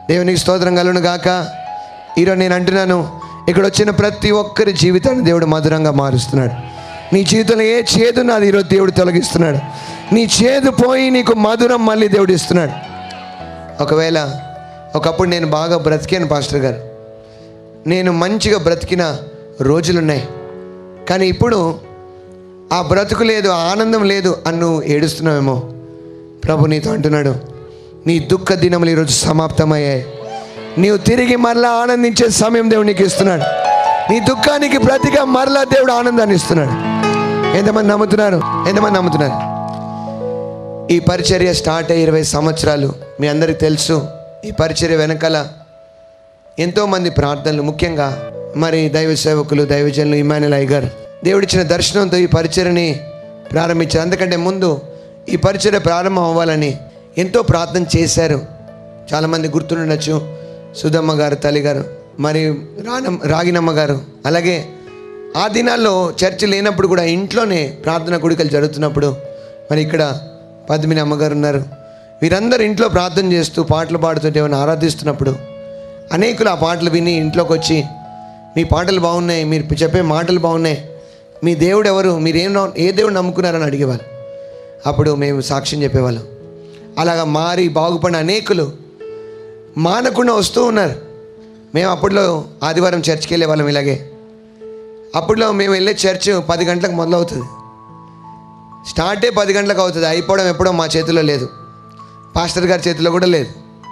దేవునికి స్తోత్రం కలును గాక ఈరోజు నేను అంటున్నాను ఇక్కడ వచ్చిన ప్రతి ఒక్కరి జీవితాన్ని దేవుడు మధురంగా మారుస్తున్నాడు నీ జీవితంలో ఏ చేదు నాది ఈరోజు దేవుడు తొలగిస్తున్నాడు నీ చేదు పోయి నీకు మధురం మళ్ళీ దేవుడు ఇస్తున్నాడు ఒకవేళ ఒకప్పుడు నేను బాగా బ్రతికాను పాస్టర్ గారు నేను మంచిగా బ్రతికిన రోజులున్నాయి కానీ ఇప్పుడు ఆ బ్రతుకు లేదు ఆ ఆనందం లేదు అని నువ్వు ఏడుస్తున్నావేమో ప్రభు నీతో అంటున్నాడు నీ దుఃఖ దినములు ఈరోజు సమాప్తమయ్యాయి నీవు తిరిగి మరలా ఆనందించే సమయం దేవుడు నీకు ఇస్తున్నాడు నీ దుఃఖానికి ప్రతిగా మరలా దేవుడు ఆనందాన్ని ఇస్తున్నాడు ఎంతమంది నమ్ముతున్నారు ఎంతమంది నమ్ముతున్నారు ఈ పరిచర్య స్టార్ట్ అయ్యి ఇరవై సంవత్సరాలు మీ అందరికీ తెలుసు ఈ పరిచర్య వెనకాల ఎంతోమంది ప్రార్థనలు ముఖ్యంగా మరి దైవ సేవకులు దైవజనులు ఇమానుల్ అయ్యగారు దేవుడిచ్చిన దర్శనంతో ఈ పరిచర్ని ప్రారంభించారు అందుకంటే ముందు ఈ పరిచర్య ప్రారంభం అవ్వాలని ఎంతో ప్రార్థన చేశారు చాలామంది గుర్తుండొచ్చు సుధమ్మ గారు తల్లి గారు మరి రానమ్మ రాగినమ్మ గారు అలాగే ఆ దినాల్లో చర్చ లేనప్పుడు కూడా ఇంట్లోనే ప్రార్థన కుడికలు జరుగుతున్నప్పుడు మరి ఇక్కడ పద్మిని అమ్మగారు ఉన్నారు వీరందరూ ఇంట్లో ప్రార్థన చేస్తూ పాటలు పాడుతూ దేవుని ఆరాధిస్తున్నప్పుడు అనేకులు ఆ పాటలు విని ఇంట్లోకి వచ్చి మీ పాటలు బాగున్నాయి మీరు చెప్పే మాటలు బాగున్నాయి మీ దేవుడు ఎవరు మీరు ఏం నమ్ము- ఏ దేవుడు నమ్ముకున్నారని అడిగేవాళ్ళు అప్పుడు మేము సాక్ష్యం చెప్పేవాళ్ళం అలాగా మారి బాగుపడిన అనేకులు మానకుండా వస్తూ ఉన్నారు మేము అప్పట్లో ఆదివారం చర్చ్కి వెళ్ళే వాళ్ళం ఇలాగే అప్పట్లో మేము వెళ్ళే చర్చ్ పది గంటలకు మొదలవుతుంది స్టార్టే పది గంటలకు అవుతుంది అయిపోవడం ఎప్పుడో మా చేతిలో లేదు పాస్టర్ గారి చేతిలో కూడా లేదు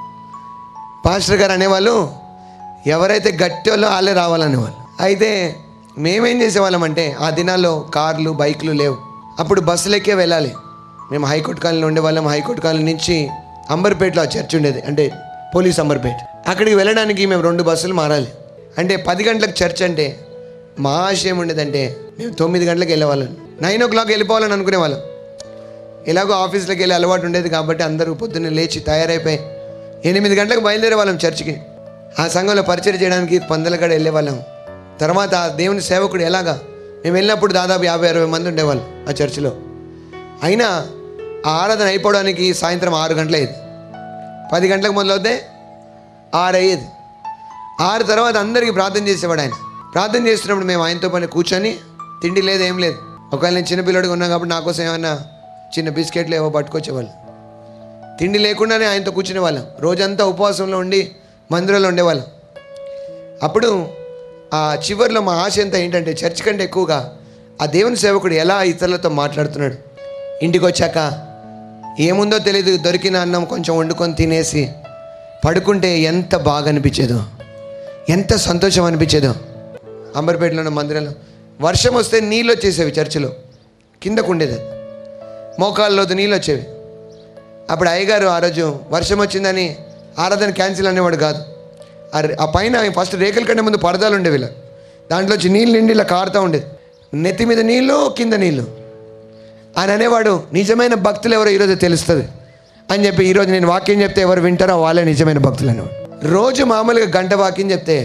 పాస్టర్ గారు అనేవాళ్ళు ఎవరైతే గట్టి వాళ్ళో వాళ్ళే రావాలనేవాళ్ళు అయితే మేమేం చేసేవాళ్ళం అంటే ఆ దినాల్లో కార్లు బైకులు లేవు అప్పుడు బస్సులు ఎక్కే వెళ్ళాలి మేము హైకోర్టు కాలనీలో ఉండేవాళ్ళం హైకోర్టు కాలనీ నుంచి అంబర్పేటలో ఆ చర్చ్ ఉండేది అంటే పోలీస్ అంబర్పేట అక్కడికి వెళ్ళడానికి మేము రెండు బస్సులు మారాలి అంటే పది గంటలకు చర్చ్ అంటే మా ఆశయం ఉండేదంటే మేము తొమ్మిది గంటలకు వెళ్ళేవాళ్ళం నైన్ ఓ క్లాక్ వెళ్ళిపోవాలని అనుకునేవాళ్ళం ఎలాగో ఆఫీస్లోకి వెళ్ళి అలవాటు ఉండేది కాబట్టి అందరూ పొద్దున్నే లేచి తయారైపోయి ఎనిమిది గంటలకు బయలుదేరే వాళ్ళం చర్చికి ఆ సంఘంలో పరిచయం చేయడానికి పందలగడ వెళ్ళేవాళ్ళం తర్వాత ఆ దేవుని సేవకుడు ఎలాగా మేము వెళ్ళినప్పుడు దాదాపు యాభై అరవై మంది ఉండేవాళ్ళు ఆ చర్చిలో అయినా ఆ ఆరాధన అయిపోవడానికి సాయంత్రం ఆరు గంటలు అయ్యేది పది గంటలకు మొదలవుతే ఆరు అయ్యేది ఆరు తర్వాత అందరికీ ప్రార్థన చేసేవాడు ఆయన ప్రార్థన చేస్తున్నప్పుడు మేము ఆయనతో పని కూర్చొని తిండి లేదు ఏం లేదు ఒకవేళ నేను చిన్నపిల్లడిగా ఉన్నాం కాబట్టి నా కోసం ఏమైనా చిన్న బిస్కెట్లు ఏవో పట్టుకొచ్చేవాళ్ళు తిండి లేకుండానే ఆయనతో కూర్చునే వాళ్ళం రోజంతా ఉపవాసంలో ఉండి మందిరంలో ఉండేవాళ్ళం అప్పుడు ఆ చివరిలో మా ఆశ ఎంత ఏంటంటే చర్చ్ కంటే ఎక్కువగా ఆ దేవుని సేవకుడు ఎలా ఇతరులతో మాట్లాడుతున్నాడు ఇంటికి వచ్చాక ఏముందో తెలియదు దొరికిన అన్నం కొంచెం వండుకొని తినేసి పడుకుంటే ఎంత బాగా అనిపించేదో ఎంత సంతోషం అనిపించేదో అంబర్పేటలో ఉన్న మందిరంలో వర్షం వస్తే నీళ్ళు వచ్చేసేవి చర్చిలో కిందకు ఉండేది అది. మోకాళ్ళలో నీళ్ళు వచ్చేవి అప్పుడు అయ్యగారు ఆ రోజు వర్షం వచ్చిందని ఆరాధన క్యాన్సిల్ అనేవాడు కాదు ఆ రే- ఆ పైన ఫస్ట్ రేకుల కంటే ముందు పరదాలు ఉండేవి ఇలా దాంట్లో వచ్చి నీళ్ళు నిండి ఇలా కారుతూ ఉండేది నెత్తి మీద నీళ్ళు కింద నీళ్ళు ఆయన అనేవాడు నిజమైన భక్తులు ఎవరో ఈరోజు తెలుస్తుంది అని చెప్పి ఈరోజు నేను వాక్యం చెప్తే ఎవరు వింటారో వాళ్ళే నిజమైన భక్తులు అనేవాడు రోజు మామూలుగా గంట వాక్యం చెప్తే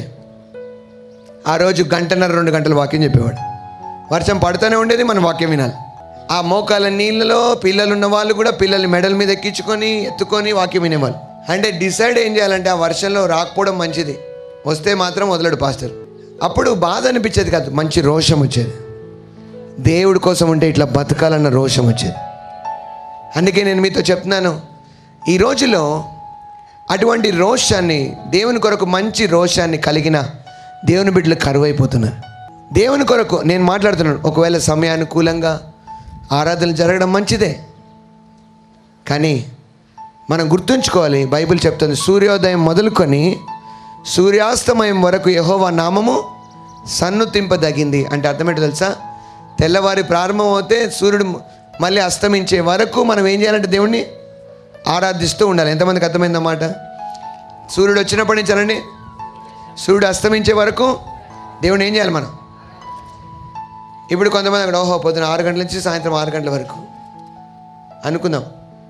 ఆ రోజు గంటన్నర రెండు గంటల వాక్యం చెప్పేవాడు వర్షం పడుతూనే ఉండేది మనం వాక్యం వినాలి ఆ మోకాల నీళ్ళలో పిల్లలు ఉన్న వాళ్ళు కూడా పిల్లల్ని మెడల మీద ఎక్కించుకొని ఎత్తుకొని వాక్యం వినేవాళ్ళు అంటే డిసైడ్ ఏం చేయాలంటే ఆ వర్షంలో రాకపోవడం మంచిది వస్తే మాత్రం వదలడు పాస్టర్ అప్పుడు బాధ అనిపించేది కాదు మంచి రోషం వచ్చేది దేవుడి కోసం ఉంటే ఇట్లా బతకాలన్న రోషం వచ్చేది అందుకే నేను మీతో చెప్తున్నాను ఈ రోజులో అటువంటి రోషాన్ని దేవుని కొరకు మంచి రోషాన్ని కలిగిన దేవుని బిడ్డలు కరువైపోతున్నారు దేవుని కొరకు నేను మాట్లాడుతున్నాను ఒకవేళ సమయానుకూలంగా ఆరాధనలు జరగడం మంచిదే కానీ మనం గుర్తుంచుకోవాలి బైబిల్ చెప్తుంది సూర్యోదయం మొదలుకొని సూర్యాస్తమయం వరకు యహోవా నామము సన్నుతింపదగింది అంటే అర్థమేంటో తెలుసా తెల్లవారి ప్రారంభం అవుతే సూర్యుడు మళ్ళీ అస్తమించే వరకు మనం ఏం చేయాలంటే దేవుణ్ణి ఆరాధిస్తూ ఉండాలి ఎంతమందికి అర్థమైందన్నమాట సూర్యుడు వచ్చినప్పటి నుంచి అనండి సూర్యుడు అస్తమించే వరకు దేవుని ఏం చేయాలి మనం ఇప్పుడు కొంతమంది అక్కడ ఓహో పొద్దున ఆరు గంటల నుంచి సాయంత్రం ఆరు గంటల వరకు అనుకుందాం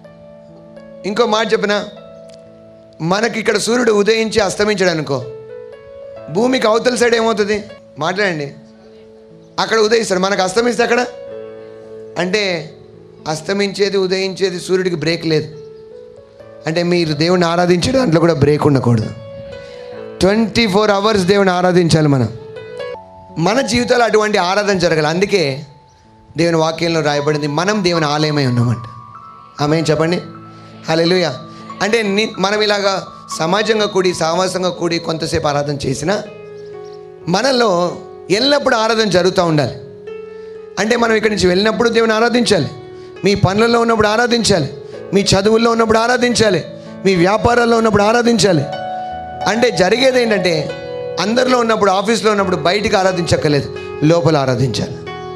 ఇంకో మాట చెప్పిన మనకి ఇక్కడ సూర్యుడు ఉదయించి అస్తమించాడు అనుకో భూమికి అవతల సైడ్ ఏమవుతుంది మాట్లాడండి అక్కడ ఉదయిస్తాడు మనకు అస్తమిస్తే అక్కడ అంటే అస్తమించేది ఉదయించేది సూర్యుడికి బ్రేక్ లేదు అంటే మీరు దేవుని ఆరాధించే దాంట్లో కూడా బ్రేక్ ఉండకూడదు ట్వంటీ ఫోర్ అవర్స్ దేవుని ఆరాధించాలి మనం మన జీవితాలు అటువంటి ఆరాధన జరగాలి అందుకే దేవుని వాక్యంలో రాయబడింది మనం దేవుని ఆలయమై ఉన్నామంట ఆమె చెప్పండి హల్లెలూయ అంటే ని- మనం ఇలాగా సమాజంగా కూడి సామాసంగా కూడి కొంతసేపు ఆరాధన చేసినా మనలో ఎల్లప్పుడూ ఆరాధన జరుగుతూ ఉండాలి అంటే మనం ఇక్కడి నుంచి వెళ్ళినప్పుడు దేవుని ఆరాధించాలి మీ పనులలో ఉన్నప్పుడు ఆరాధించాలి మీ చదువుల్లో ఉన్నప్పుడు ఆరాధించాలి మీ వ్యాపారాల్లో ఉన్నప్పుడు ఆరాధించాలి అంటే జరిగేది ఏంటంటే అందరిలో ఉన్నప్పుడు ఆఫీస్లో ఉన్నప్పుడు బయటికి ఆరాధించక్కర్లేదు లోపల ఆరాధించాలి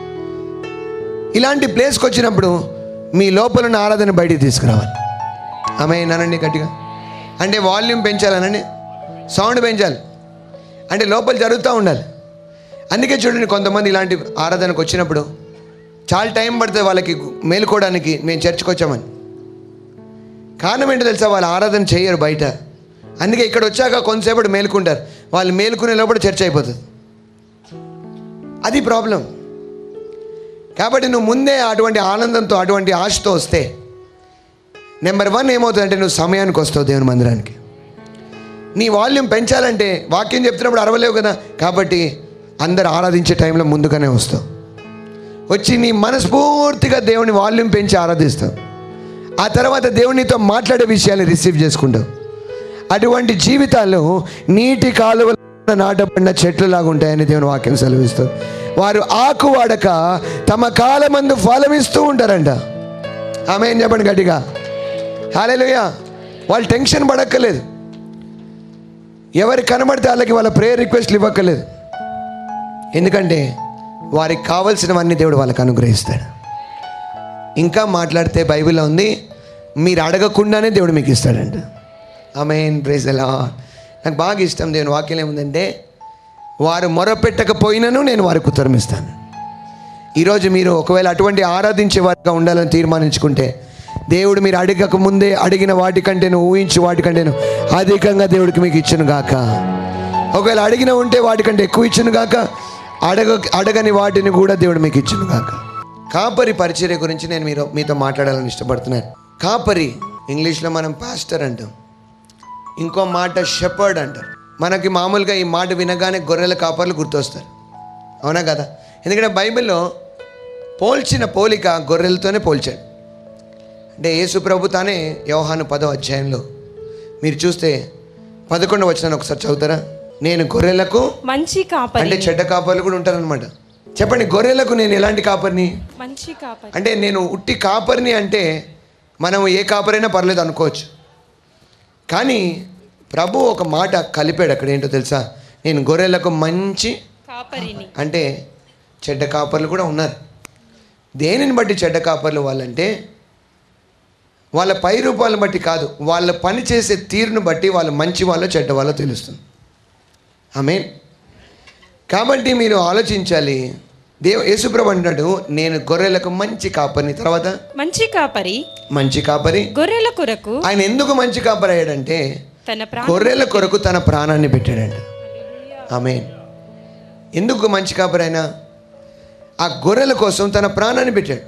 ఇలాంటి ప్లేస్కి వచ్చినప్పుడు మీ లోపల ఉన్న ఆరాధన బయటికి తీసుకురావాలి ఆమె నానండి గట్టిగా అంటే వాల్యూమ్ పెంచాలనండి సౌండ్ పెంచాలి అంటే లోపల జరుగుతూ ఉండాలి అందుకే చూడండి కొంతమంది ఇలాంటి ఆరాధనకు వచ్చినప్పుడు చాలా టైం పడుతుంది వాళ్ళకి మేలుకోవడానికి మేము చర్చకు వచ్చామని కారణం ఏంటో తెలుసా వాళ్ళు ఆరాధన చేయరు బయట అందుకే ఇక్కడ వచ్చాక కొంతసేపటి మేలుకుంటారు వాళ్ళు మేలుకునే లోపల చర్చ అయిపోతుంది అది ప్రాబ్లం కాబట్టి నువ్వు ముందే అటువంటి ఆనందంతో అటువంటి ఆశతో వస్తే నెంబర్ వన్ ఏమవుతుందంటే నువ్వు సమయానికి వస్తావు దేవుని మందిరానికి నీ వాల్యూమ్ పెంచాలంటే వాక్యం చెప్తున్నప్పుడు అరవలేవు కదా కాబట్టి అందరు ఆరాధించే టైంలో ముందుగానే వస్తావు వచ్చి నీ మనస్ఫూర్తిగా దేవుని వాల్యూమ్ పెంచి ఆరాధిస్తావు ఆ తర్వాత దేవునితో మాట్లాడే విషయాలు రిసీవ్ చేసుకుంటావు అటువంటి జీవితాలు నీటి కాలువల నాటబడిన చెట్లులాగా ఉంటాయని దేవుని వాక్యం సెలవిస్తుంది వారు ఆకు వాడక తమ కాలమందు ఫలమిస్తూ ఉంటారంట ఆమె ఏం చెప్పండి గట్టిగా హాలేలుయా వాళ్ళు టెన్షన్ పడక్కర్లేదు ఎవరు కనబడితే వాళ్ళకి వాళ్ళ ప్రేయర్ రిక్వెస్ట్లు ఇవ్వక్కర్లేదు ఎందుకంటే వారికి కావలసినవన్నీ దేవుడు వాళ్ళకి అనుగ్రహిస్తాడు ఇంకా మాట్లాడితే బైబిల్లో ఉంది మీరు అడగకుండానే దేవుడు మీకు ఇస్తాడంట ఆమెన్ ప్రైజ్ ఎలా నాకు బాగా ఇష్టం దేవుని వాక్యం ఏముందంటే వారు మొరపెట్టకపోయినను నేను వారికి ఉత్తరం ఇస్తాను ఈరోజు మీరు ఒకవేళ అటువంటి ఆరాధించే వారిగా ఉండాలని తీర్మానించుకుంటే దేవుడు మీరు అడగక ముందే అడిగిన వాటికంటేను ఊహించి వాటికంటేను అధికంగా దేవుడికి మీకు ఇచ్చును గాక ఒకవేళ అడిగిన ఉంటే వాటికంటే ఎక్కువ ఇచ్చును గాక అడగ అడగని వాటిని కూడా దేవుడు మీకు ఇచ్చును గాక కాపరి పరిచర్య గురించి నేను మీరు మీతో మాట్లాడాలని ఇష్టపడుతున్నాను కాపరి ఇంగ్లీష్లో మనం పాస్టర్ అంటాం ఇంకో మాట షెపర్డ్ అంటారు మనకి మామూలుగా ఈ మాట వినగానే గొర్రెల కాపర్లు గుర్తొస్తారు అవునా కదా ఎందుకంటే బైబిల్లో పోల్చిన పోలిక గొర్రెలతోనే పోల్చాడు అంటే యేసు ప్రభు తానే యోహాను పదో అధ్యాయంలో మీరు చూస్తే పదకొండు వచ్చిన ఒకసారి చదువుతారా నేను గొర్రెలకు మంచి కాపరి అంటే చెడ్డ కాపర్లు కూడా ఉంటారనమాట చెప్పండి గొర్రెలకు నేను ఎలాంటి కాపర్ని మంచి కాపరి అంటే నేను ఉట్టి కాపరిని అంటే మనం ఏ కాపరైనా పర్లేదు అనుకోవచ్చు కానీ ప్రభు ఒక మాట కలిపాడు అక్కడ ఏంటో తెలుసా నేను గొర్రెలకు మంచి కాపరిని అంటే చెడ్డ కాపర్లు కూడా ఉన్నారు దేనిని బట్టి చెడ్డ కాపర్లు వాళ్ళంటే వాళ్ళ పై రూపాలను బట్టి కాదు వాళ్ళ పని చేసే తీరును బట్టి వాళ్ళు మంచి వాళ్ళో చెడ్డ వాళ్ళో తెలుస్తుంది ఆమె కాబట్టి మీరు ఆలోచించాలి దేవ యేసుప్రభు అంటున్నాడు నేను గొర్రెలకు మంచి కాపరిని తర్వాత మంచి కాపరి మంచి కాపరి గొర్రెల కొరకు ఆయన ఎందుకు మంచి కాపరి అయ్యాడంటే తన ప్రాణ గొర్రెల కొరకు తన ప్రాణాన్ని పెట్టాడంట ఆమె ఎందుకు మంచి కాపరి అయినా ఆ గొర్రెల కోసం తన ప్రాణాన్ని పెట్టాడు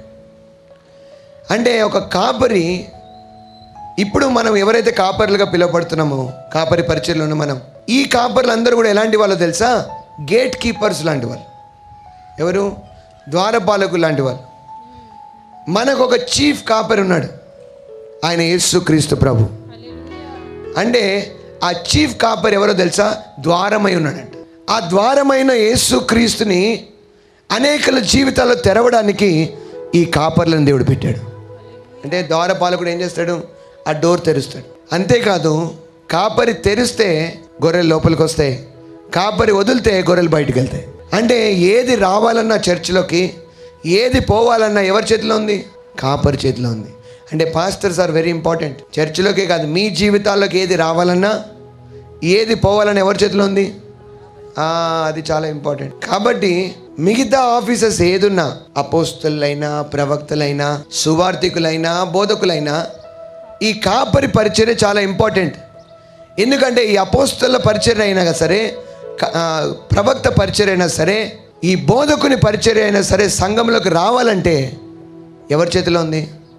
అంటే ఒక కాపరి ఇప్పుడు మనం ఎవరైతే కాపర్లుగా పిలువబడుతున్నామో కాపరి పరిచయలో ఉన్న మనం ఈ కాపర్లు అందరూ కూడా ఎలాంటి వాళ్ళో తెలుసా గేట్ కీపర్స్ లాంటి వాళ్ళు ఎవరు ద్వారపాలకులు లాంటి వాళ్ళు మనకు ఒక చీఫ్ కాపర్ ఉన్నాడు ఆయన యేసు క్రీస్తు ప్రభు అంటే ఆ చీఫ్ కాపర్ ఎవరో తెలుసా ద్వారమై ఉన్నాడంట ఆ ద్వారమైన యేసు క్రీస్తుని అనేకల జీవితాల్లో తెరవడానికి ఈ కాపర్లను దేవుడు పెట్టాడు అంటే ద్వారపాలకుడు ఏం చేస్తాడు ఆ డోర్ తెరుస్తాడు అంతేకాదు కాపరి తెరిస్తే గొర్రెలు లోపలికి వస్తాయి కాపరి వదిలితే గొర్రెలు బయటికి వెళ్తాయి అంటే ఏది రావాలన్నా చర్చిలోకి ఏది పోవాలన్నా ఎవరి చేతిలో ఉంది కాపరి చేతిలో ఉంది అంటే పాస్టర్స్ ఆర్ వెరీ ఇంపార్టెంట్ చర్చిలోకే కాదు మీ జీవితాల్లోకి ఏది రావాలన్నా ఏది పోవాలన్నా ఎవరి చేతిలో ఉంది ఆ, అది చాలా ఇంపార్టెంట్ కాబట్టి మిగతా ఆఫీసర్స్ ఏదున్నా అపోస్తులైనా ప్రవక్తలైనా సువార్థికులైనా బోధకులైనా ఈ కాపరి పరిచర్య చాలా ఇంపార్టెంట్ ఎందుకంటే ఈ అపోస్తుల పరిచర్య అయినా సరే క- ఆ, ప్రవక్త పరిచర్య అయినా సరే ఈ బోధకుని పరిచర్య అయినా సరే సంఘంలోకి రావాలంటే ఎవరి చేతిలో ఉంది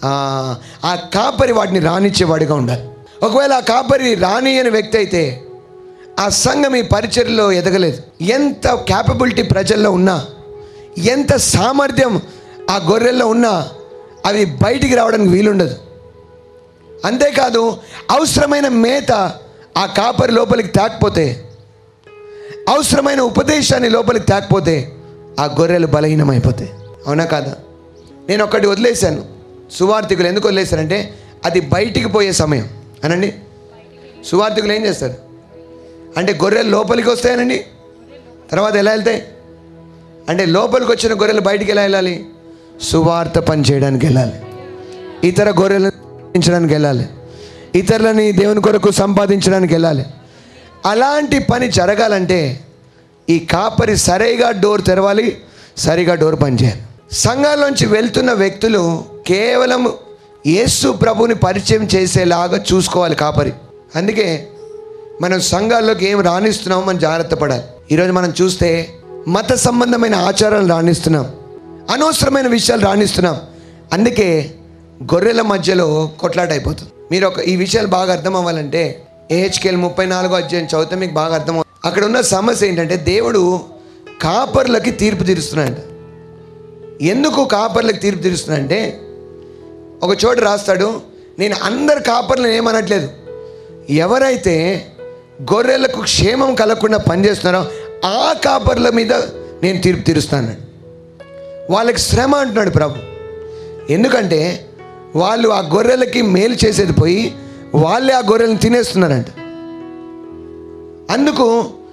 ఆ, ఆ కాపరి వాటిని రానిచ్చేవాడిగా ఉండాలి ఒకవేళ ఆ కాపరి రానియని వ్యక్తి అయితే ఆ సంఘం ఈ పరిచర్లో ఎదగలేదు ఎంత క్యాపబిలిటీ ప్రజల్లో ఉన్నా ఎంత సామర్థ్యం ఆ గొర్రెల్లో ఉన్నా అవి బయటికి రావడానికి వీలుండదు అంతేకాదు అవసరమైన మేత ఆ కాపరి లోపలికి తాకపోతే అవసరమైన ఉపదేశాన్ని లోపలికి తాకపోతే ఆ గొర్రెలు బలహీనమైపోతాయి అవునా కాదా నేను ఒక్కటి వదిలేశాను సువార్థికులు ఎందుకు వదిలేశారంటే అది బయటికి పోయే సమయం అనండి సువార్థికులు ఏం చేస్తారు అంటే గొర్రెలు లోపలికి వస్తాయనండి తర్వాత ఎలా వెళ్తాయి అంటే లోపలికి వచ్చిన గొర్రెలు బయటికి ఎలా వెళ్ళాలి సువార్త పని చేయడానికి వెళ్ళాలి ఇతర గొర్రెలను సంపాదించడానికి వెళ్ళాలి ఇతరులని దేవుని కొరకు సంపాదించడానికి వెళ్ళాలి అలాంటి పని జరగాలంటే ఈ కాపరి సరిగా డోర్ తెరవాలి సరిగా డోర్ పనిచేయాలి సంఘాల్లోంచి వెళ్తున్న వ్యక్తులు కేవలం యేసు ప్రభుని పరిచయం చేసేలాగా చూసుకోవాలి కాపరి అందుకే మనం సంఘాల్లోకి ఏం రాణిస్తున్నామో మనం జాగ్రత్త పడాలి ఈరోజు మనం చూస్తే మత సంబంధమైన ఆచారాలు రాణిస్తున్నాం అనవసరమైన విషయాలు రాణిస్తున్నాం అందుకే గొర్రెల మధ్యలో కొట్లాట అయిపోతుంది మీరు ఒక ఈ విషయాలు బాగా అర్థం అవ్వాలంటే ఏహెచ్కేఎల్ ముప్పై నాలుగో అధ్యాయం చదివితే మీకు బాగా అర్థం అవ్వాలి. అక్కడ ఉన్న సమస్య ఏంటంటే దేవుడు కాపర్లకి తీర్పు తీరుస్తున్నాడంట ఎందుకు కాపర్లకు తీర్పు తీరుస్తున్నాడంటే ఒక చోట రాస్తాడు నేను అందరు కాపర్లను ఏమనట్లేదు ఎవరైతే గొర్రెలకు క్షేమం కలగకుండా పనిచేస్తున్నారో ఆ కాపర్ల మీద నేను తీర్పు తీరుస్తాను వాళ్ళకి శ్రమ అంటున్నాడు ప్రభు ఎందుకంటే వాళ్ళు ఆ గొర్రెలకి మేలు చేసేది పోయి వాళ్ళే ఆ గొర్రెలను తినేస్తున్నారంట అందుకు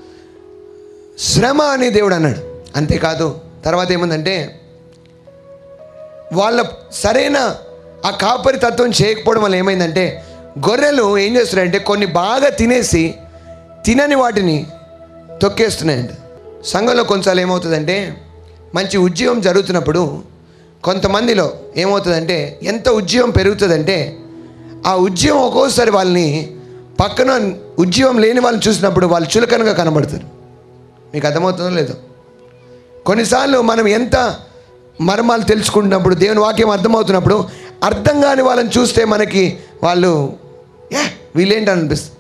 శ్రమ అని దేవుడు అన్నాడు అంతేకాదు తర్వాత ఏముందంటే వాళ్ళ సరైన ఆ కాపరి తత్వం చేయకపోవడం వల్ల ఏమైందంటే గొర్రెలు ఏం చేస్తున్నాయంటే కొన్ని బాగా తినేసి తినని వాటిని తొక్కేస్తున్నాయండి సంఘంలో కొన్నిసార్లు ఏమవుతుందంటే మంచి ఉద్యోగం జరుగుతున్నప్పుడు కొంతమందిలో ఏమవుతుందంటే ఎంత ఉద్యోగం పెరుగుతుందంటే ఆ ఉద్యోగం ఒక్కోసారి వాళ్ళని పక్కన ఉద్యోగం లేని వాళ్ళని చూసినప్పుడు వాళ్ళు చులకనగా కనబడతారు మీకు అర్థమవుతుందో లేదో కొన్నిసార్లు మనం ఎంత మర్మాలు తెలుసుకుంటున్నప్పుడు దేవుని వాక్యం అర్థమవుతున్నప్పుడు అర్థం కాని వాళ్ళని చూస్తే మనకి వాళ్ళు ఏ వీళ్ళేంటి అనిపిస్తుంది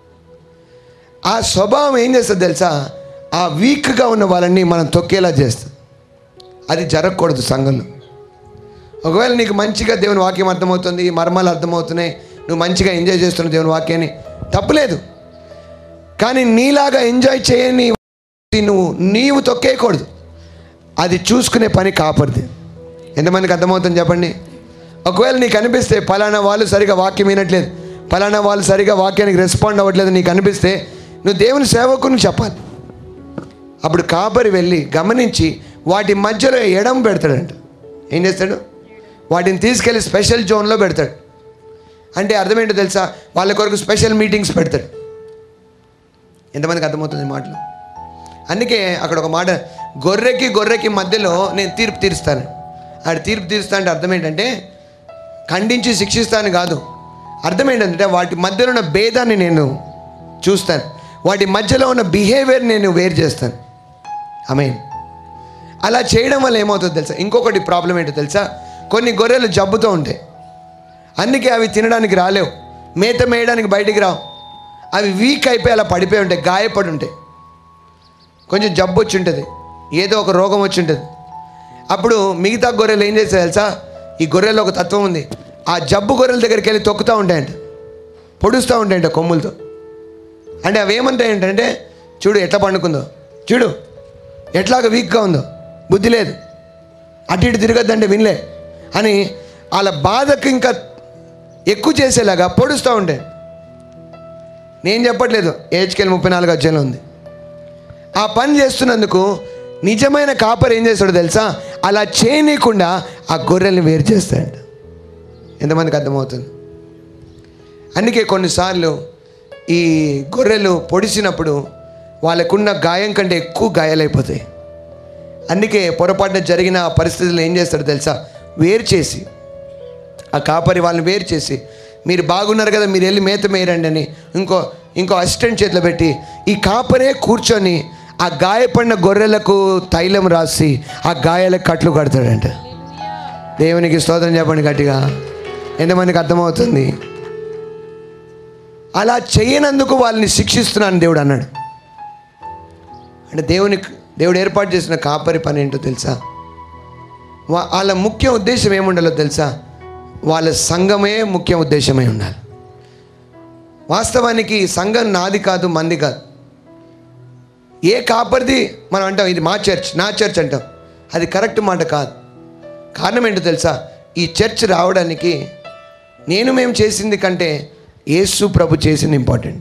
ఆ స్వభావం ఏం చేస్తుంది తెలుసా ఆ వీక్గా ఉన్న వాళ్ళని మనం తొక్కేలా చేస్తుంది అది జరగకూడదు సంఘంలో ఒకవేళ నీకు మంచిగా దేవుని వాక్యం అర్థమవుతుంది మర్మాలు అర్థమవుతున్నాయి నువ్వు మంచిగా ఎంజాయ్ చేస్తున్నావు దేవుని వాక్యాన్ని తప్పులేదు కానీ నీలాగా ఎంజాయ్ చేయని నువ్వు నీవు తొక్కేయకూడదు అది చూసుకునే పని కాపరిది ఎంతమందికి అర్థమవుతుంది చెప్పండి ఒకవేళ నీకు అనిపిస్తే పలానా వాళ్ళు సరిగా వాక్యం వినట్లేదు పలానా వాళ్ళు సరిగా వాక్యానికి రెస్పాండ్ అవ్వట్లేదు నీకు అనిపిస్తే నువ్వు దేవుని సేవకుని చెప్పాలి అప్పుడు కాపరి వెళ్ళి గమనించి వాటి మధ్యలో ఎడం పెడతాడంట ఏం చేస్తాడు వాటిని తీసుకెళ్ళి స్పెషల్ జోన్లో పెడతాడు అంటే అర్థం ఏంటో తెలుసా వాళ్ళ కొరకు స్పెషల్ మీటింగ్స్ పెడతాడు ఎంతమందికి అర్థమవుతుంది ఈ మాటలు అందుకే అక్కడ ఒక మాట గొర్రెకి గొర్రెకి మధ్యలో నేను తీర్పు తీరుస్తాను ఆడ తీర్పు తీరుస్తా అంటే అర్థం ఏంటంటే ఖండించి శిక్షిస్తాను కాదు అర్థం ఏంటంటే వాటి మధ్యలో ఉన్న భేదాన్ని నేను చూస్తాను వాటి మధ్యలో ఉన్న బిహేవియర్ నేను వేరు చేస్తాను ఐ అలా చేయడం వల్ల ఏమవుతుందో తెలుసా ఇంకొకటి ప్రాబ్లం ఏంటో తెలుసా కొన్ని గొర్రెలు జబ్బుతో ఉంటాయి అందుకే అవి తినడానికి రాలేవు మేత మేయడానికి బయటికి రావు అవి వీక్ అయిపోయి అలా పడిపోయి ఉంటాయి గాయపడి ఉంటాయి కొంచెం జబ్బు వచ్చి ఉంటుంది ఏదో ఒక రోగం వచ్చి ఉంటుంది అప్పుడు మిగతా గొర్రెలు ఏం చేస్తాయి తెలుసా ఈ గొర్రెల్లో ఒక తత్వం ఉంది ఆ జబ్బు గొర్రెల దగ్గరికి వెళ్ళి తొక్కుతూ ఉంటాయంట పొడుస్తూ ఉంటాయంట కొమ్ములతో అంటే అవి ఏమంటాయంటే చూడు ఎట్లా పండుకుందో చూడు ఎట్లాగ వీక్గా ఉందో బుద్ధి లేదు అటు ఇటు తిరగద్దంటే వినలే అని వాళ్ళ బాధకు ఇంకా ఎక్కువ చేసేలాగా పొడుస్తూ ఉంటాయి నేను చెప్పట్లేదు ఏజ్కెళ్ళి ముప్పై నాలుగు అధ్యాయంలో ఉంది ఆ పని చేస్తున్నందుకు నిజమైన కాపర్ ఏం చేస్తాడో తెలుసా అలా చేయనీయకుండా ఆ గొర్రెల్ని వేరు చేస్తాడు ఎంతమందికి అర్థమవుతుంది అందుకే కొన్నిసార్లు ఈ గొర్రెలు పొడిచినప్పుడు వాళ్ళకున్న గాయం కంటే ఎక్కువ గాయాలైపోతాయి అందుకే పొరపాటున జరిగిన ఆ పరిస్థితులను ఏం చేస్తాడో తెలుసా వేరు చేసి ఆ కాపరి వాళ్ళని వేరు చేసి మీరు బాగున్నారు కదా మీరు వెళ్ళి మేత మేయరండి అని ఇంకో ఇంకో అసిస్టెంట్ చేతిలో పెట్టి ఈ కాపరే కూర్చొని ఆ గాయపడిన గొర్రెలకు తైలం రాసి ఆ గాయాలకు కట్లు కడతాడంట దేవునికి స్తోత్రం చెప్పండి గట్టిగా ఎంతమందికి అర్థమవుతుంది అలా చేయనందుకు వాళ్ళని శిక్షిస్తున్నాను దేవుడు అన్నాడు అంటే దేవుని దేవుడు ఏర్పాటు చేసిన కాపరి పని ఏంటో తెలుసా వా- వాళ్ళ ముఖ్య ఉద్దేశం ఏముండాలో తెలుసా వాళ్ళ సంఘమే ముఖ్య ఉద్దేశమై ఉండాలి వాస్తవానికి సంఘం నాది కాదు మంది కాదు ఏ కాపరిది మనం అంటాం ఇది మా చర్చ్ నా చర్చ్ అంటాం అది కరెక్ట్ మాట కాదు కారణం ఏంటో తెలుసా ఈ చర్చ్ రావడానికి నేను మేము చేసింది కంటే యేసు ప్రభు చేసింది ఇంపార్టెంట్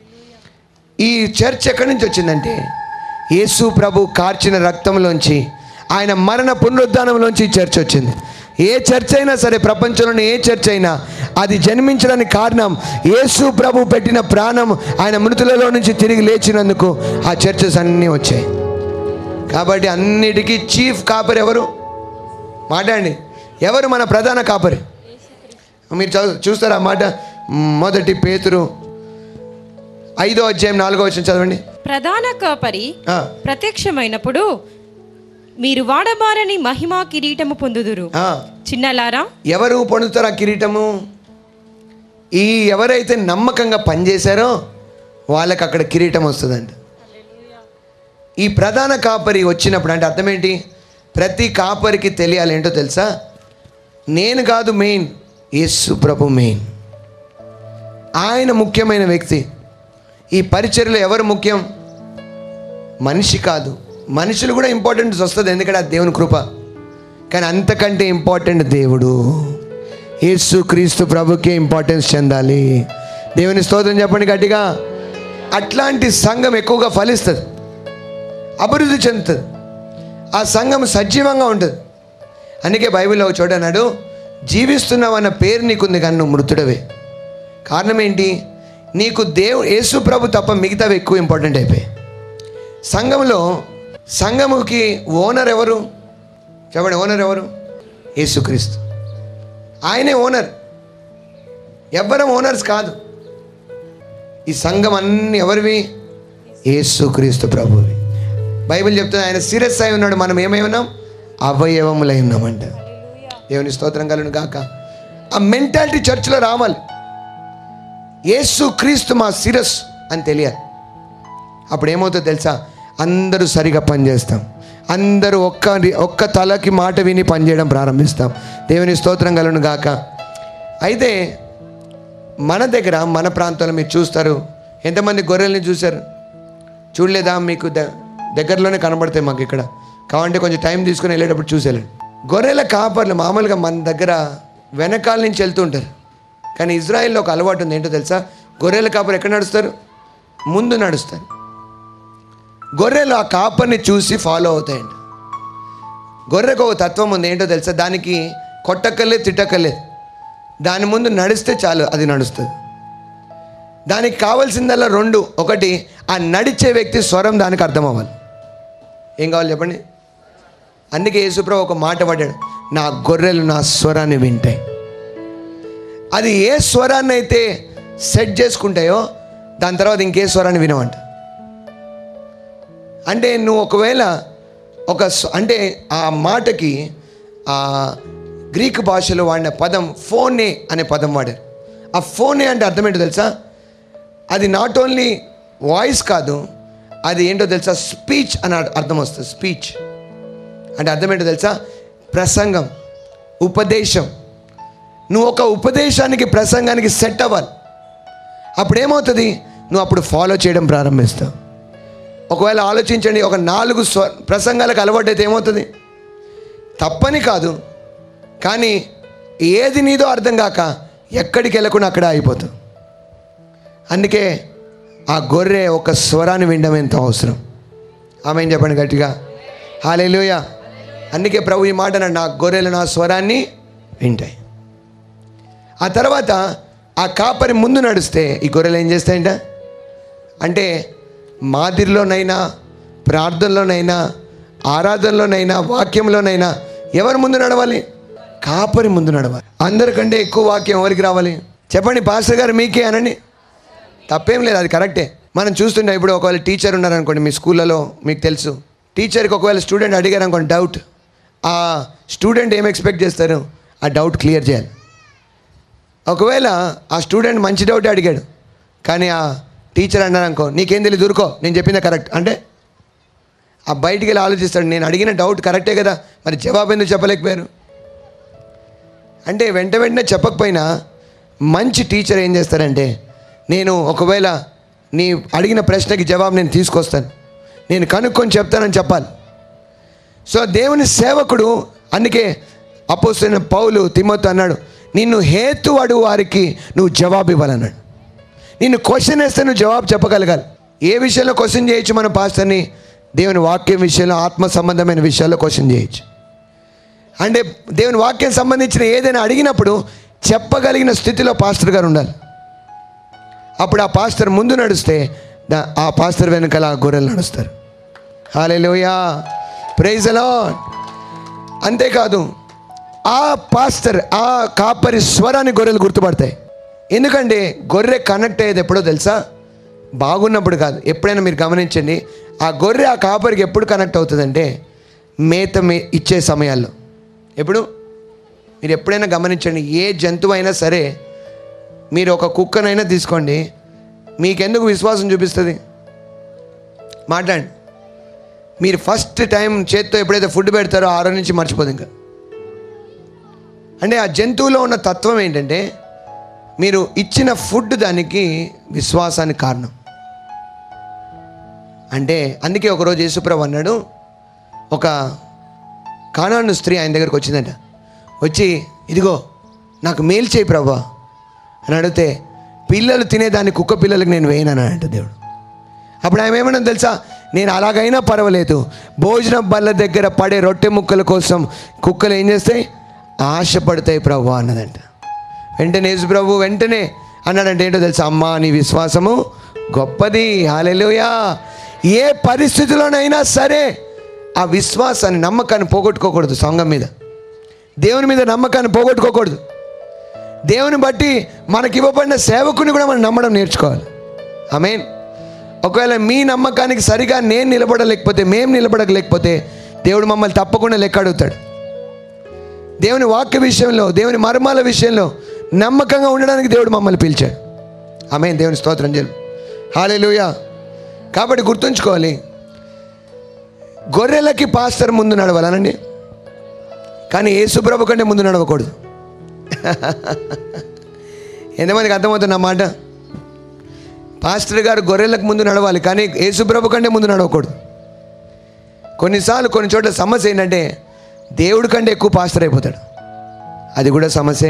ఈ చర్చ్ ఎక్కడి నుంచి వచ్చిందంటే యేసు ప్రభు కార్చిన రక్తంలోంచి ఆయన మరణ పునరుద్ధానంలోంచి ఈ చర్చ్ వచ్చింది ఏ చర్చ్ అయినా సరే ప్రపంచంలోని ఏ చర్చ్ అయినా అది జన్మించడానికి కారణం యేసు ప్రభు పెట్టిన ప్రాణం ఆయన మృతులలో నుంచి తిరిగి లేచినందుకు ఆ చర్చెస్ అన్నీ వచ్చాయి కాబట్టి అన్నిటికీ చీఫ్ కాపరి ఎవరు మాట్లాడండి ఎవరు మన ప్రధాన కాపరి మీరు చదువు చూస్తారా మాట మొదటి పేతురు ఐదో అధ్యాయం నాలుగో వచ్చిన చదవండి ప్రధాన కాపరి ఆ, ప్రత్యక్షమైనప్పుడు మీరు వాడబారని మహిమా కిరీటము పొందుదురు ఆ. చిన్నలారా ఎవరు పొందుతారు ఆ కిరీటము ఈ ఎవరైతే నమ్మకంగా పనిచేశారో వాళ్ళకి అక్కడ కిరీటం వస్తుందంట ఈ ప్రధాన కాపరి వచ్చినప్పుడు అంటే అర్థం ఏంటి ప్రతి కాపరికి తెలియాలి ఏంటో తెలుసా నేను కాదు మెయిన్ యేసు ప్రభు మెయిన్ ఆయన ముఖ్యమైన వ్యక్తి ఈ పరిచర్యలో ఎవరు ముఖ్యం మనిషి కాదు మనుషులు కూడా ఇంపార్టెన్స్ వస్తుంది ఎందుకంటే అది దేవుని కృప కానీ అంతకంటే ఇంపార్టెంట్ దేవుడు యేసు క్రీస్తు ప్రభుకే ఇంపార్టెన్స్ చెందాలి దేవుని స్తోత్రం చెప్పండి గట్టిగా అట్లాంటి సంఘం ఎక్కువగా ఫలిస్తుంది అభివృద్ధి చెందుతుంది ఆ సంఘం సజీవంగా ఉంటుంది అందుకే బైబిల్లో ఒక చోట అన్నాడు జీవిస్తున్నావన్న పేరు నీకుంది కానీ నువ్వు మృతుడవే కారణం ఏంటి నీకు దేవు యేసు ప్రభు తప్ప మిగతావి ఎక్కువ ఇంపార్టెంట్ అయిపోయాయి సంఘంలో సంఘముకి ఓనర్ ఎవరు చెప్పండి ఓనర్ ఎవరు యేసుక్రీస్తు ఆయనే ఓనర్ ఎవ్వరం ఓనర్స్ కాదు ఈ సంఘం అన్ని ఎవరివి యేసుక్రీస్తు ప్రభువి బైబిల్ చెప్తుంది ఆయన సీరియస్ అయి ఉన్నాడు మనం ఏమై ఉన్నాం అవయవములై ఉన్నామంట దేవుని స్తోత్రం కలను గాక ఆ మెంటాలిటీ చర్చిలో రావాలి యేసు క్రీస్తు మా శిరస్ అని తెలియాలి అప్పుడు ఏమవుతుందో తెలుసా అందరూ సరిగా పనిచేస్తాం అందరూ ఒక్క ఒక్క తలకి మాట విని పనిచేయడం ప్రారంభిస్తాం దేవుని స్తోత్రం కలను గాక అయితే మన దగ్గర మన ప్రాంతంలో మీరు చూస్తారు ఎంతమంది గొర్రెల్ని చూశారు చూడలేదా మీకు ద- దగ్గరలోనే కనబడతాయి మాకు ఇక్కడ కావాలంటే కొంచెం టైం తీసుకుని వెళ్ళేటప్పుడు చూసేయాలండి గొర్రెల కాపర్లు మామూలుగా మన దగ్గర వెనకాల నుంచి వెళ్తుంటారు కానీ ఇజ్రాయిల్లో ఒక అలవాటు ఉంది ఏంటో తెలుసా గొర్రెల కాపరు ఎక్కడ నడుస్తారు ముందు నడుస్తారు గొర్రెలు ఆ కాపర్ని చూసి ఫాలో అవుతాయండి గొర్రెకు ఒక తత్వం ఉంది ఏంటో తెలుసా దానికి కొట్టక్కర్లేదు తిట్టక్కర్లేదు దాని ముందు నడిస్తే చాలు అది నడుస్తుంది దానికి కావాల్సిందల్లా రెండు ఒకటి ఆ నడిచే వ్యక్తి స్వరం దానికి అర్థం అవ్వాలి ఏం కావాలి చెప్పండి అందుకే యేసుప్రభు ఒక మాట పడ్డాడు నా గొర్రెలు నా స్వరాన్ని వింటాయి అది ఏ స్వరాన్ని అయితే సెట్ చేసుకుంటాయో దాని తర్వాత ఇంకే స్వరాన్ని వినవంట అంటే నువ్వు ఒకవేళ ఒక స్వ- అంటే ఆ మాటకి ఆ గ్రీక్ భాషలో వాడిన పదం ఫోనే అనే పదం వాడారు ఆ ఫోనే అంటే అర్థం ఏంటో తెలుసా అది నాట్ ఓన్లీ వాయిస్ కాదు అది ఏంటో తెలుసా స్పీచ్ అని అర్- అర్థం వస్తుంది స్పీచ్ అంటే అర్థం ఏంటో తెలుసా ప్రసంగం ఉపదేశం నువ్వు ఒక ఉపదేశానికి ప్రసంగానికి సెట్ అవ్వాలి అప్పుడు ఏమవుతుంది నువ్వు అప్పుడు ఫాలో చేయడం ప్రారంభిస్తావు ఒకవేళ ఆలోచించండి ఒక నాలుగు స్వ ప్రసంగాలకు అలవాటైతే ఏమవుతుంది తప్పని కాదు కానీ ఏది నీదో అర్థం కాక ఎక్కడికి వెళ్ళకుండా అక్కడే అయిపోతావు అందుకే ఆ గొర్రె ఒక స్వరాన్ని వినడం ఎంతో అవసరం ఆమె ఏం చెప్పండి గట్టిగా హాలేలుయ అందుకే ప్రభు ఈ మాట అన్నాడు, నా గొర్రెలు నా స్వరాన్ని వింటాయి ఆ తర్వాత ఆ కాపరి ముందు నడిస్తే ఈ గొర్రెలు ఏం చేస్తాయంట అంటే మాదిరిలోనైనా ప్రార్థనలోనైనా ఆరాధనలోనైనా వాక్యంలోనైనా ఎవరు ముందు నడవాలి కాపరి ముందు నడవాలి అందరికంటే ఎక్కువ వాక్యం ఎవరికి రావాలి చెప్పండి పాస్టర్ గారు మీకే అనండి తప్పేం లేదు అది కరెక్టే మనం చూస్తుంటే ఇప్పుడు ఒకవేళ టీచర్ ఉన్నారనుకోండి మీ స్కూళ్ళలో మీకు తెలుసు టీచర్కి ఒకవేళ స్టూడెంట్ అడిగారు అనుకోండి డౌట్ ఆ స్టూడెంట్ ఏం ఎక్స్పెక్ట్ చేస్తారు ఆ డౌట్ క్లియర్ చేయాలి ఒకవేళ ఆ స్టూడెంట్ మంచి డౌట్ అడిగాడు కానీ ఆ టీచర్ అన్నాడు అనుకో నీకేం తెలియదు దూరుకో నేను చెప్పింది కరెక్ట్ అంటే ఆ బయటికి వెళ్ళి ఆలోచిస్తాడు నేను అడిగిన డౌట్ కరెక్టే కదా మరి జవాబు ఎందుకు చెప్పలేకపోయారు అంటే వెంట వెంటనే చెప్పకపోయినా మంచి టీచర్ ఏం చేస్తారంటే నేను ఒకవేళ నీ అడిగిన ప్రశ్నకి జవాబు నేను తీసుకొస్తాను నేను కనుక్కొని చెప్తానని చెప్పాలి సో దేవుని సేవకుడు అందుకే అపోస్తున్న పౌలు తిమ్మత్తు అన్నాడు నిన్ను హేతు అడుగు వారికి నువ్వు జవాబు ఇవ్వాలన్నాడు నిన్ను క్వశ్చన్ వేస్తే నువ్వు జవాబు చెప్పగలగాలి ఏ విషయంలో క్వశ్చన్ చేయొచ్చు మన పాస్టర్ని దేవుని వాక్యం విషయంలో ఆత్మ సంబంధమైన విషయాల్లో క్వశ్చన్ చేయొచ్చు అంటే దేవుని వాక్యం సంబంధించిన ఏదైనా అడిగినప్పుడు చెప్పగలిగిన స్థితిలో పాస్టర్ గారు ఉండాలి అప్పుడు ఆ పాస్టర్ ముందు నడిస్తే దా- ఆ పాస్టర్ వెనకాల ఆ గొర్రెలు నడుస్తారు హాలేలోయా ప్రైజ్ అలా అంతేకాదు ఆ పాస్టర్ ఆ కాపరి స్వరాన్ని గొర్రెలు గుర్తుపడతాయి ఎందుకంటే గొర్రె కనెక్ట్ అయ్యేది ఎప్పుడో తెలుసా బాగున్నప్పుడు కాదు ఎప్పుడైనా మీరు గమనించండి ఆ గొర్రె ఆ కాపరికి ఎప్పుడు కనెక్ట్ అవుతుందంటే మేత మే ఇచ్చే సమయాల్లో ఎప్పుడు మీరు ఎప్పుడైనా గమనించండి ఏ జంతువు అయినా సరే మీరు ఒక కుక్కనైనా తీసుకోండి మీకెందుకు విశ్వాసం చూపిస్తుంది మాట్లాడండి మీరు ఫస్ట్ టైం చేత్తో ఎప్పుడైతే ఫుడ్ పెడతారో ఆ రోజు నుంచి మర్చిపోదు ఇంకా అంటే ఆ జంతువులో ఉన్న తత్వం ఏంటంటే మీరు ఇచ్చిన ఫుడ్ దానికి విశ్వాసానికి కారణం అంటే అందుకే ఒకరోజు యేసుప్రభు అన్నాడు ఒక కానాను స్త్రీ ఆయన దగ్గరకు వచ్చిందంట వచ్చి ఇదిగో నాకు మేలు చేయి ప్రభా అని అడిగితే పిల్లలు తినేదాన్ని కుక్క పిల్లలకు నేను వేయను అంట దేవుడు అప్పుడు ఆమె ఏమన్నా తెలుసా నేను అలాగైనా పర్వాలేదు భోజనం బల్ల దగ్గర పడే రొట్టె ముక్కల కోసం కుక్కలు ఏం చేస్తాయి ఆశపడతాయి ప్రభు అన్నదంట వెంటనే యేసు ప్రభు వెంటనే అన్నాడంటే ఏంటో తెలుసా అమ్మా నీ విశ్వాసము గొప్పది హాలెలుయా ఏ పరిస్థితిలోనైనా సరే ఆ విశ్వాసాన్ని నమ్మకాన్ని పోగొట్టుకోకూడదు సంఘం మీద దేవుని మీద నమ్మకాన్ని పోగొట్టుకోకూడదు దేవుని బట్టి మనకి ఇవ్వబడిన సేవకుని కూడా మనం నమ్మడం నేర్చుకోవాలి ఆమెన్ ఒకవేళ మీ నమ్మకానికి సరిగా నేను నిలబడలేకపోతే మేము నిలబడలేకపోతే దేవుడు మమ్మల్ని తప్పకుండా లెక్క అడుగుతాడు దేవుని వాక్య విషయంలో దేవుని మర్మాల విషయంలో నమ్మకంగా ఉండడానికి దేవుడు మమ్మల్ని పిలిచాడు ఆమె దేవుని స్తోత్రం చెల్లు హాలేలుయా కాబట్టి గుర్తుంచుకోవాలి గొర్రెలకి పాస్టర్ ముందు నడవాలనండి కానీ యేసుప్రభు కంటే ముందు నడవకూడదు ఎంతమందికి అర్థమవుతుంది నా మాట పాస్టర్ గారు గొర్రెలకు ముందు నడవాలి కానీ యేసుప్రభు కంటే ముందు నడవకూడదు కొన్నిసార్లు కొన్ని చోట్ల సమస్య ఏంటంటే దేవుడి కంటే ఎక్కువ పాస్టర్ అయిపోతాడు అది కూడా సమస్యే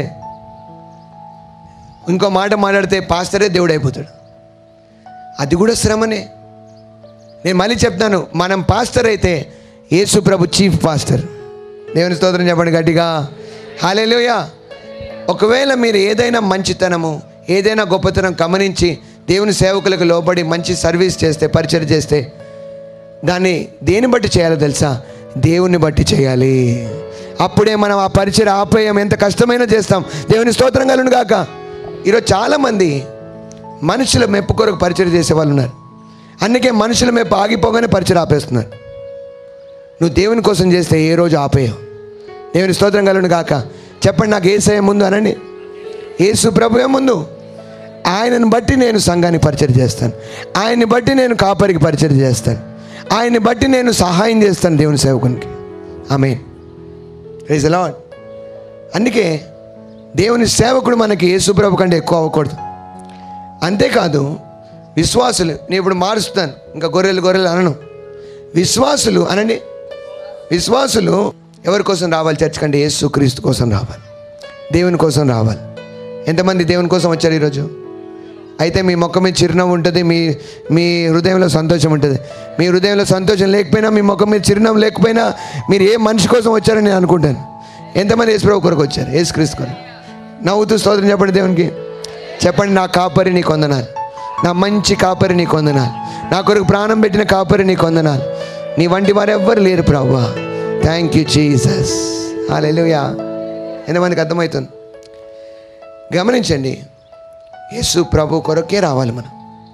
ఇంకో మాట మాట్లాడితే పాస్టరే దేవుడు అయిపోతాడు అది కూడా శ్రమనే నేను మళ్ళీ చెప్తాను మనం పాస్టర్ అయితే యేసు ప్రభు చీఫ్ పాస్టర్ దేవుని స్తోత్రం చెప్పండి గట్టిగా హాలేలుయ ఒకవేళ మీరు ఏదైనా మంచితనము ఏదైనా గొప్పతనం గమనించి దేవుని సేవకులకు లోబడి మంచి సర్వీస్ చేస్తే పరిచయం చేస్తే దాన్ని దేని బట్టి చేయాలో తెలుసా దేవుని బట్టి చేయాలి అప్పుడే మనం ఆ పరిచయం ఆపేయం ఎంత కష్టమైనా చేస్తాం దేవుని స్తోత్రం కలును గాక ఈరోజు చాలామంది మనుషుల మెప్పు కొరకు పరిచయం చేసే వాళ్ళు ఉన్నారు అందుకే మనుషుల మెప్పు ఆగిపోగానే పరిచయం ఆపేస్తున్నారు నువ్వు దేవుని కోసం చేస్తే ఏ రోజు ఆపేయవు దేవుని స్తోత్రం కలును గాక చెప్పండి నాకు ఏసయ్య ముందు అనండి ఏసు ప్రభువే ముందు ఆయనను బట్టి నేను సంఘానికి పరిచయం చేస్తాను ఆయన్ని బట్టి నేను కాపరికి పరిచయం చేస్తాను ఆయన్ని బట్టి నేను సహాయం చేస్తాను దేవుని సేవకునికి ఆమె రైజ్ లాడ్ అందుకే దేవుని సేవకుడు మనకి యేసుప్రభు కంటే ఎక్కువ అవ్వకూడదు అంతేకాదు విశ్వాసులు నేను ఇప్పుడు మారుస్తాను ఇంకా గొర్రెలు గొర్రెలు అనను విశ్వాసులు అనండి విశ్వాసులు ఎవరి కోసం రావాలి చర్చ్ కంటే యేసు క్రీస్తు కోసం రావాలి దేవుని కోసం రావాలి ఎంతమంది దేవుని కోసం వచ్చారు ఈరోజు అయితే మీ మొక్క మీద చిరునవ్వు ఉంటుంది మీ మీ హృదయంలో సంతోషం ఉంటుంది మీ హృదయంలో సంతోషం లేకపోయినా మీ మొక్క మీద చిరునవ్వు లేకపోయినా మీరు ఏ మనిషి కోసం వచ్చారని నేను అనుకుంటాను ఎంతమంది యేసుప్రభు కొరకు వచ్చారు యేసు క్రీస్తు కొరకు నవ్వుతూ స్తోత్రం చెప్పండి దేవునికి చెప్పండి నా కాపరి నీ కొందనాలు నా మంచి కాపరి నీ కొందనాలు నా కొరకు ప్రాణం పెట్టిన కాపరి నీ కొందనాలు నీ వంటి వారు ఎవ్వరు లేరు ప్రభా థ్యాంక్ యూ జీసస్ హాలెలుయా ఎంతమందికి అర్థమవుతుంది గమనించండి యేసు ప్రభు కొరకే రావాలి మనం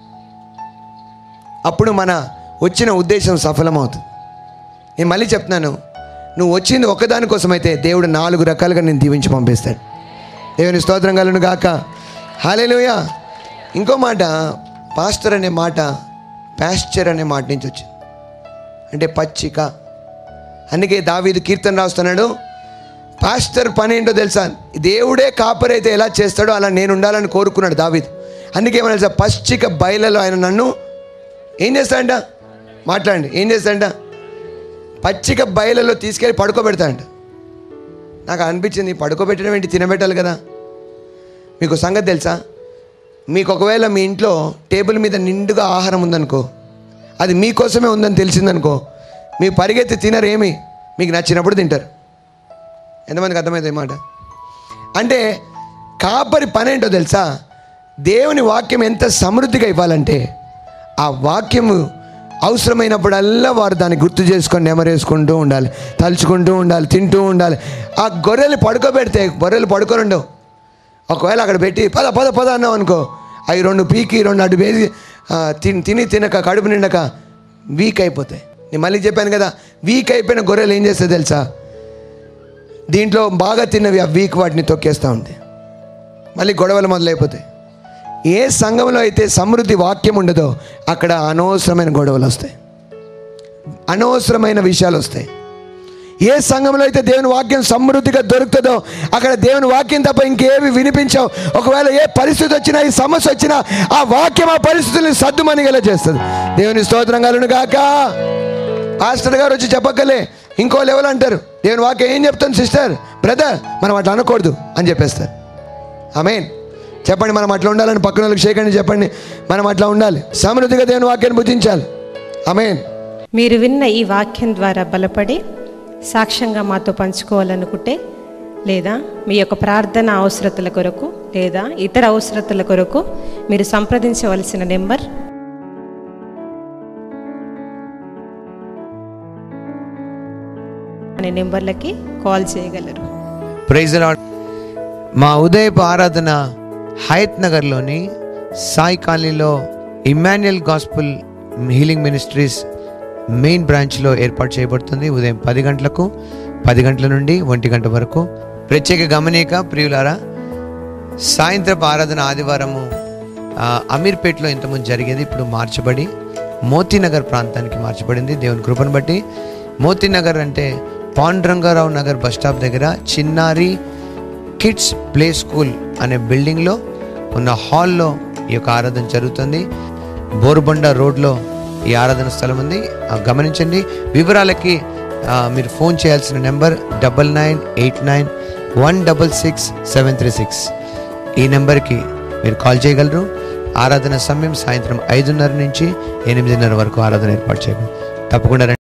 అప్పుడు మన వచ్చిన ఉద్దేశం సఫలమవుతుంది నేను మళ్ళీ చెప్తున్నాను నువ్వు వచ్చింది ఒకదాని కోసమైతే దేవుడు నాలుగు రకాలుగా నేను దీవించి పంపిస్తాడు దేవుని స్తోత్రం కలను గాక హాలేలుయ ఇంకో మాట పాస్టర్ అనే మాట పాస్చర్ అనే మాట నుంచి వచ్చింది అంటే పచ్చిక అందుకే దావీదు కీర్తన రాస్తున్నాడు పాస్టర్ పని ఏంటో తెలుసా దేవుడే కాపరైతే ఎలా చేస్తాడో అలా నేను ఉండాలని కోరుకున్నాడు దావీదు అందుకే ఏమన్నా తెలుసా పశ్చిక బయలలో ఆయన నన్ను ఏం చేస్తాడంట మాట్లాడండి ఏం చేస్తాడంట పచ్చిక బయలలో తీసుకెళ్ళి పడుకోబెడతాడంట నాకు అనిపించింది పడుకోబెట్టడం ఏంటి తినబెట్టాలి కదా మీకు సంగతి తెలుసా మీకు ఒకవేళ మీ ఇంట్లో టేబుల్ మీద నిండుగా ఆహారం ఉందనుకో అది మీకోసమే ఉందని తెలిసిందనుకో మీ పరిగెత్తి తినరు ఏమి మీకు నచ్చినప్పుడు తింటారు ఎంతమందికి అర్థమైంది ఈ మాట అంటే కాపరి పని ఏంటో తెలుసా దేవుని వాక్యం ఎంత సమృద్ధిగా ఇవ్వాలంటే ఆ వాక్యము అవసరమైనప్పుడల్లా వారు దాన్ని గుర్తు చేసుకొని నెమరేసుకుంటూ ఉండాలి తలుచుకుంటూ ఉండాలి తింటూ ఉండాలి ఆ గొర్రెలు పడుకోబెడితే గొర్రెలు పడుకొని ఉండవు ఒకవేళ అక్కడ పెట్టి పద పద పద అన్నావు అనుకో అవి రెండు పీకి రెండు అటు వేసి ఆ, తిని తిని తినక కడుపు నిండక వీక్ అయిపోతాయి నేను మళ్ళీ చెప్పాను కదా వీక్ అయిపోయిన గొర్రెలు ఏం చేస్తాయి తెలుసా దీంట్లో బాగా తిన్నవి ఆ వీక్ వాటిని తొక్కేస్తూ ఉంటాయి మళ్ళీ గొడవలు మొదలైపోతాయి ఏ సంఘంలో అయితే సమృద్ధి వాక్యం ఉండదో అక్కడ అనవసరమైన గొడవలు వస్తాయి అనవసరమైన విషయాలు వస్తాయి ఏ సంఘంలో అయితే దేవుని వాక్యం సమృద్ధిగా దొరుకుతుందో అక్కడ దేవుని వాక్యం తప్ప ఇంకేవి వినిపించవు ఒకవేళ ఏ పరిస్థితి వచ్చినా ఈ సమస్య వచ్చినా ఆ వాక్యం ఆ పరిస్థితుల్ని సర్దుమనిగేలా చేస్తుంది దేవుని స్తోత్రం కలను గాక పాస్టర్ గారు వచ్చి చెప్పక్కలే ఇంకో లెవెల్ అంటారు దేవుని వాక్యం ఏం చెప్తాను సిస్టర్ బ్రదర్ మనం అట్లా అనకూడదు అని చెప్పేస్తారు ఆమెన్ చెప్పండి మనం అట్లా ఉండాలని పక్కన వాళ్ళకి చేయకండి చెప్పండి మనం అట్లా ఉండాలి సమృద్ధిగా దేవుని వాక్యాన్ని బుద్ధించాలి ఆమెన్ మీరు విన్న ఈ వాక్యం ద్వారా బలపడి సాక్ష్యంగా మాతో పంచుకోవాలనుకుంటే లేదా మీ యొక్క ప్రార్థన అవసరతల కొరకు లేదా ఇతర అవసరతల కొరకు మీరు సంప్రదించవలసిన నెంబర్ అనే నెంబర్లకి కాల్ చేయగలరు ప్రైజ్ లాడ్ మా ఉదయపు ఆరాధన హయత్ నగర్లోని సాయి కాలనీలో Emmanuel gospel healing ministries main బ్రాంచ్లో ఏర్పాటు చేయబడుతుంది ఉదయం పది గంటలకు పది గంటల నుండి ఒంటి గంట వరకు ప్రత్యేక గమనిక ప్రియులారా సాయంత్రపు ఆరాధన ఆదివారము ఆ, అమీర్పేట్లో ఇంతకుముందు జరిగేది ఇప్పుడు మార్చబడి మోతీనగర్ ప్రాంతానికి మార్చబడింది దేవుని కృపను బట్టి మోతీనగర్ అంటే పాండురంగారావు నగర్ బస్ స్టాప్ దగ్గర చిన్నారి కిడ్స్ ప్లే స్కూల్ అనే బిల్డింగ్లో ఉన్న హాల్లో ఈ యొక్క ఆరాధన జరుగుతుంది బోరుబండ రోడ్లో ఈ ఆరాధన స్థలం ఉంది ఆ, గమనించండి వివరాలకి ఆ, మీరు ఫోన్ చేయాల్సిన number double nine eight nine one double six seven three six ఈ నెంబర్కి మీరు కాల్ చేయగలరు ఆరాధన సమయం సాయంత్రం ఐదున్నర నుంచి ఎనిమిదిన్నర వరకు ఆరాధన ఏర్పాటు చేయగలరు తప్పకుండా రండి.